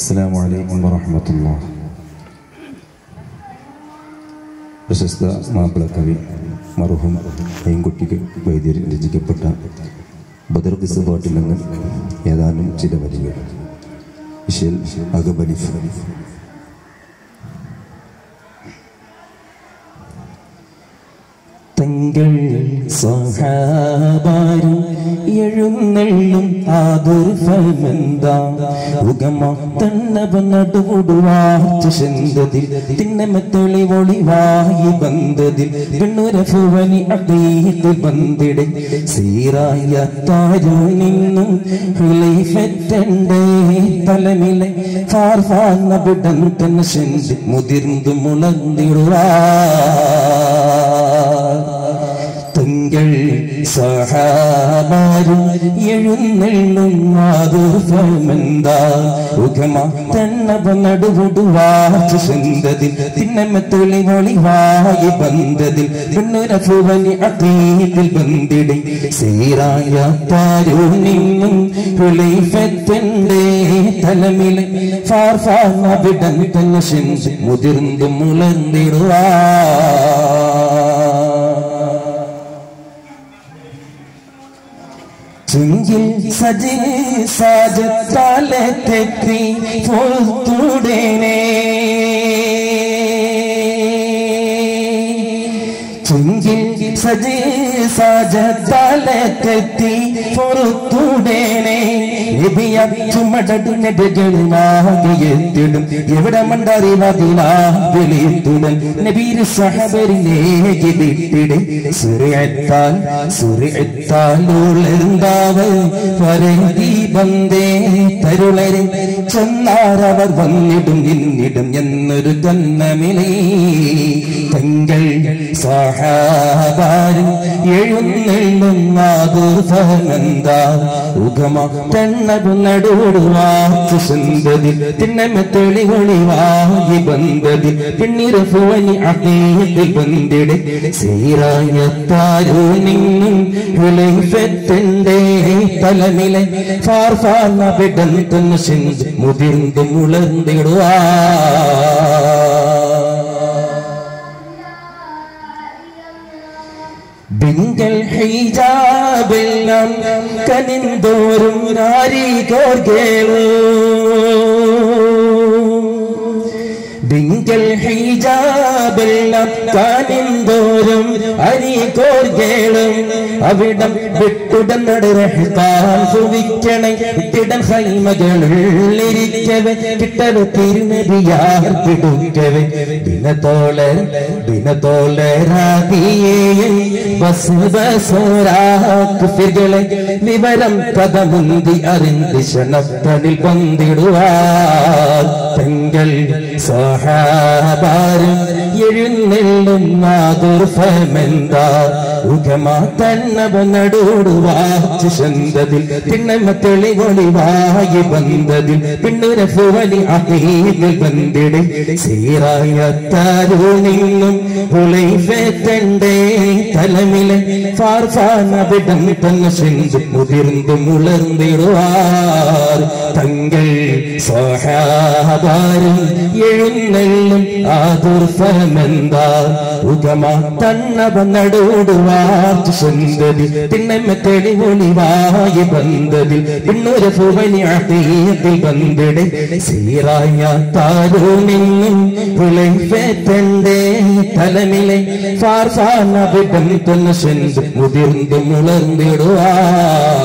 അസ്സാം വലൈക്കും വറഹമത്തുള്ള പ്രശസ്ത മാപ്പിള കവി മറുഹം അയ്യൻകുട്ടിക്ക് വൈദ്യർ രചിക്കപ്പെട്ട ബദർ കിസ് പാട്ടിൽ നിന്ന് ഏതാനും ചില വരികൾ ഇഷൽ അകബലിഫ് തങ്ങൾ സ്വഹാബാരും എഴുന്നള്ളും ആദർഭമെന്താ ഉഗമ തന്നവ നടുവുടുവാച്ച ചെന്തതിൽ തിന്നമത്തൊളി ഒളിവായി ബന്ധതിൽ പെണ്ണുരഭുവനി അതീതിൽ ബന്ധിടെ സീറായ താരു നിന്നും ഹുലൈഫറ്റണ്ടേ തലമിലെ ഫാർഫാന്ന വിടം തന്നെ ചെന്തി മുതിർന്നു മുളർന്നിടുവാ തിങ്കൾ സഹാബാരും എഴുന്നള്ളും മാതൃഫമെന്താ ഉഗമ തന്നവ നടുവുടുവാച്ചു ചെന്തതിൽ തിന്നമത്തുളി ഒളിവായി ബന്ധതിൽ പെണ്ണുരഫുവനി അതീതിൽ ബന്ധിടി സീറായ താരു നിന്നും ഹുലൈഫത്തിന്റെ തലമിലെ ഫാർഫാന വിടം തന്നെ ചെന്ത് മുതിർന്നു മുളർന്നിടുവാ ചെങ്കിൽ സജി സാജത്താലെ തെറ്റി പോത്തുടനെ ചെങ്കിൽ സജി സാജത്താലെ തെറ്റി പുറത്തുടനെ നബിയ ചുമടു നബികളുമാകിയെത്തിടും എവിടെ മണ്ടറിവതിലാ വെളിത്തുടൻ നബീർ സഹബരിലേക്ക് വിട്ടിടെ സുരയത്താൽ സുരയത്താൽ ഉളർந்தாവ് പരതി ബന്ധേ തരുളരെ ചെന്നാരവർ വന്നിടും നിന്നിടും എന്നൊരു ജന്മമിലേ തങ്ങൾ സഹാബാരും എഴുന്നള്ളും നാദുഫമെന്താ ഉഗമ തെണ്ണതു നടുവാച്ചു സന്തതിൽ തിന്നമത്തൊളി ഒളിവായി ബന്ധതിൽ പിന്നിരഫുവനി അതീതിൽ ബന്ധിടെ സീറായ താരു നിന്നും ഹുലൈഫത്തിന്റെ തലമിലെ ഫാർഫാന വിടം തന്നെ സിന്ധു മുതിർന്നു മുളർന്നിടുവാ ബിങ്കൽ ഹൈജാബെല്ലാം കനിന്തോറും നാരി കോർഗേളൂ ബിങ്കൽ ഹൈജാബെല്ലാം കാനിന്തോറും അരി കോർഗേളും അവിടം വിട്ടുടൻ നടക്കാൻ സുവിക്കണേ ഇട്ടിടൻ ഹൈമകളിരിക്കവേ കിട്ടവ തിരുനബിയാർ പിടുക്കവേ ദിനത്തോളെ ദിനത്തോളെ രാതിയേ ബസ് ബസോരാക്കുഫികളെ വിവരം കഥമുന്തി അറിന്തി ക്ഷണത്തനിൽ പന്തിടുവാൻ പെങ്കൾ സഹാബാരും എഴുന്നെള്ളും നാദുർഫമെന്താ ഉഗമാ തന്നവ നടോടുവാച്ചു ചന്തതിൽ തിണ്ണമ തെളി ഒളിവായി ബന്ധതിൽ പിണ്ണുരഫുവലി അതീതിൽ ബന്ധിടെ സീറായ താരു നിന്നും ഹുലൈഫന്റെ തലമിലെ ഫാർഫാന വിടം തന്നെ സിന്ധു മുതിർന്നു മുളർന്നിടുവാർ തങ്ങൾ സഹാബാരും എഴുന്നെള്ളും ആദുർഫമെന്താ ഉഗമ തന്നവ നടോടുവാച്ചു സന്തതി തിണ്ണമ തെളി ഒളിവായി ബന്ധതിൽ പിണ്ണുരഫുവനി അതീതിൽ ബന്ധിടെ സീറായ താരു നിന്നും ഹുലൈഫന്റെ തലമിലെ ഫാർഫാന വിടം തന്നെ സിന്ധു മുതിർന്നു മുളർന്നിടുവാർ